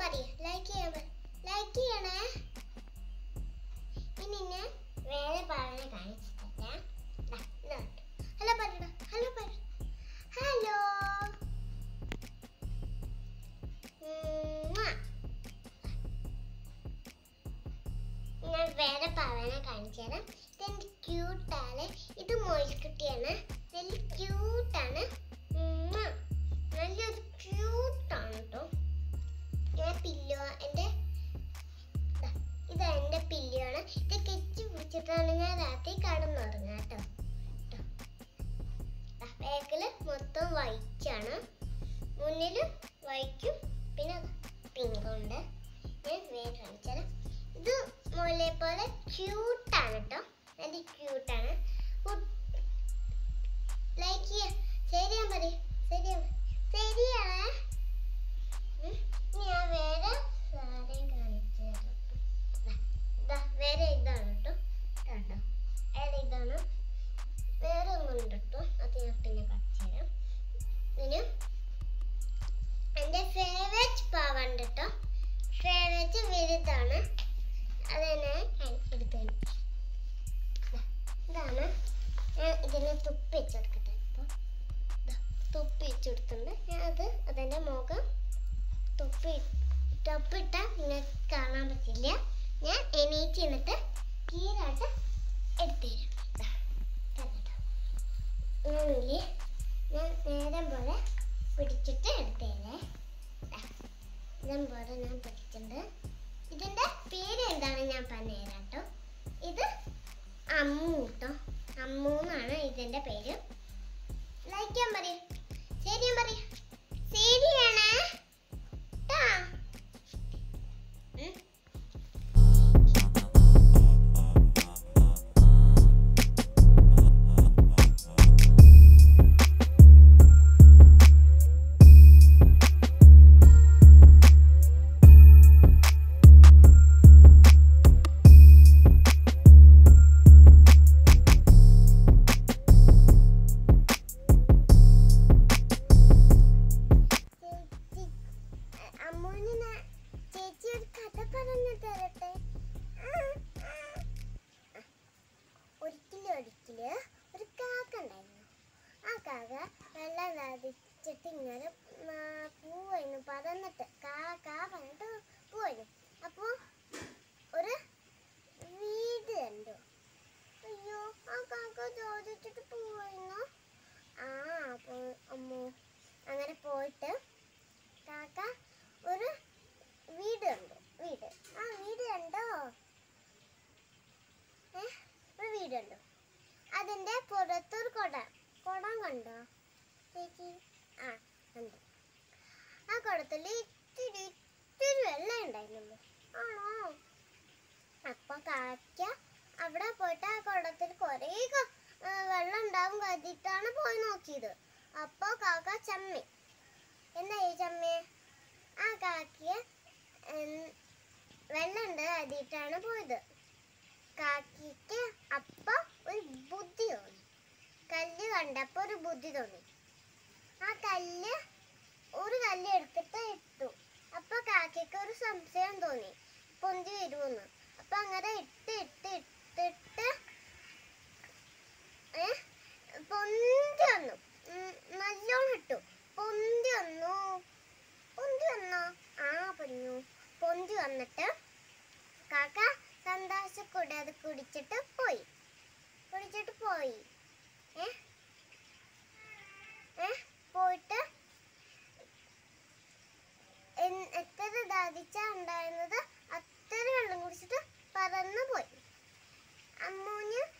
പറയ് ലൈക്ക് ചെയ്യാൻ ലൈക്ക് ചെയ്യണേ പിന്നെ ഞാൻ വേറെ പറഞ്ഞ കാണിച്ചിട്ടില്ല ഹലോ പറയടാ ഹലോ പറ ഹലോ ഞാൻ വേറെ പവനെ കാണിച്ചു തരാം ഇതെന്റെ ക്യൂട്ടാണ് ഇത് മോയിൽക്കുട്ടിയാണ് നല്ല ക്യൂട്ടാണ് നല്ലൊരു ക്യൂട്ടാണ് കേട്ടോ ഞാൻ പില്ലോ എൻ്റെ ദാ, ഇത് എൻ്റെ പില്ലാണ് ഇത് കെച്ച് പിടിച്ചിട്ടാണ് ഞാൻ രാത്രി കടന്നുറങ്ങുക കേട്ടോ ബാക്കിൽ മൊത്തം വൈറ്റാണ് മുന്നിലും വൈറ്റും പിന്നെ പിങ്കും ഉണ്ട് ഞാൻ വേറെ കാണിച്ചാൽ ഇത് മുല്ലേ പോലെ ക്യൂട്ടാണ് കേട്ടോ നല്ല ക്യൂട്ടാണ് ലൈക്ക് ചെയ്യ ശരിയാ പറയും ശരിയാ ശരിയാണ് ഉം. ഇനി ഞാൻ വേറെ സാധനം കാണിച്ചു തരാം ദാ, ദാ, വേറെ ഇതാണ് കേട്ടോ കണ്ടോ വേറെ ഇതാണ് വേറെ ഒന്നുണ്ട് കേട്ടോ അത് ഞാൻ പിന്നെ കാണിച്ചു തരാം ഇതിന് എൻ്റെ ഫേവറേറ്റ് പാവുണ്ട് കേട്ടോ ഫേവറേറ്റ് വലുതാണ് അത് ഞാൻ എടുത്തു ഇതാണ് ഞാൻ ഇതിനെ തുപ്പി വെച്ചെടുക്കട്ടെ ഇപ്പോൾ തുപ്പി വെച്ചെടുത്തിട്ടുണ്ട് ഞാൻ അത് അതിൻ്റെ മുഖം തുപ്പി തൊപ്പിട്ട നിങ്ങൾക്ക് കാണാൻ പറ്റില്ല ഞാൻ എണീറ്റ് നിന്നിട്ട് കീരായിട്ട് എടുത്തു തരാം ദാ, കണ്ടോ? ഇങ്ങനെ ഞാൻ നേരം പോലെ പിടിച്ചിട്ട് എടുത്തു തരേ ഇതം പോലെ ഞാൻ പിടിച്ചിട്ടുണ്ട് ഇതിന്റെ പേര് എന്താണ് ഞാൻ പറഞ്ഞുതരാം കേട്ടോ ഇത് അമ്മു കേട്ടോ അമ്മു എന്നാണ് ഇതിന്റെ പേര് ലൈക്ക് ചെയ്യാൻ പറയും ശരിയാൻ പറയും ശരിയാണ് ട്ടാ. ഉം. ചേച്ചി അമ്മൂന് ഞാൻ- ചേച്ചി ഒരു കഥ പറഞ്ഞു തരട്ടെ ഒരിക്കലും ഒരിക്കല് ഒരു കാക്ക ഉണ്ടായിരുന്നു ആ കാക്ക വെള്ളം നദിച്ചിട്ട് ഇങ്ങനെ ആ, പോവായിരുന്നു പറന്നിട്ട് കാ കാ പറഞ്ഞിട്ട് പോവായിരുന്നു അപ്പോ ഒരു വീട് കണ്ടു അയ്യോ ആ കാക്ക ചോദിച്ചിട്ട് പോവായിരുന്നു ആ അപ്പൊ അമ്മോ അങ്ങനെ പോയിട്ട് കാക്ക ഒരു വീട് കണ്ടു വീട് ആ വീട് കണ്ടോ ഏ ഒരു വീട് കണ്ടു അതിന്റെ പുറത്തൊരു കുടം കുടം കണ്ടോ ചേച്ചി ആ കണ്ടു ആ കുടത്തിൽ ഇത്തിരി ഇത്തിരി വെള്ളം ഉണ്ടായിരുന്നുള്ളൂ ആണോ അപ്പൊ കാക്ക അവിടെ പോയിട്ട് ആ കുടത്തിൽ കുറേ ക- ആ, വെള്ളം ഉണ്ടാവും കരുതിയിട്ടാണ് പോയി നോക്കിയത് അപ്പൊ കാക്ക ചമ്മി എന്തായി ചമ്മേ ആ കാക്കിയ വെള്ളമുണ്ട് കരുതിയിട്ടാണ് പോയത് കാക്കിക്ക് അപ്പൊ ഒരു ബുദ്ധി തോന്നി കല്ല് കണ്ടപ്പോ ഒരു ബുദ്ധി തോന്നി ആ കല്ല് ഒരു കല്ല് എടുത്തിട്ട് ഇട്ടു അപ്പൊ കാക്കയ്ക്ക് ഒരു സംശയം തോന്നി പൊന്തി വരുമെന്ന് അപ്പൊ അങ്ങനെ ഇട്ട് ഇട്ട് ഇട്ടിട്ട് ഏ പൊന്തി വന്നു ഉം, നല്ലോണം ഇട്ടു പൊന്തി വന്നു പൊന്തി വന്നോ ആ പൊന്നു പൊന്തി വന്നിട്ട് കാക്ക സന്തോഷക്കൂടെ അത് കുടിച്ചിട്ട് പോയി കുടിച്ചിട്ട് പോയി ഏ ഏ പോയിട്ട് എൻ- എത്ര ദാദിച്ചാ ഉണ്ടായിരുന്നത് അത്ര വെള്ളം കുടിച്ചിട്ട് പറന്നു പോയി അമ്മൂന്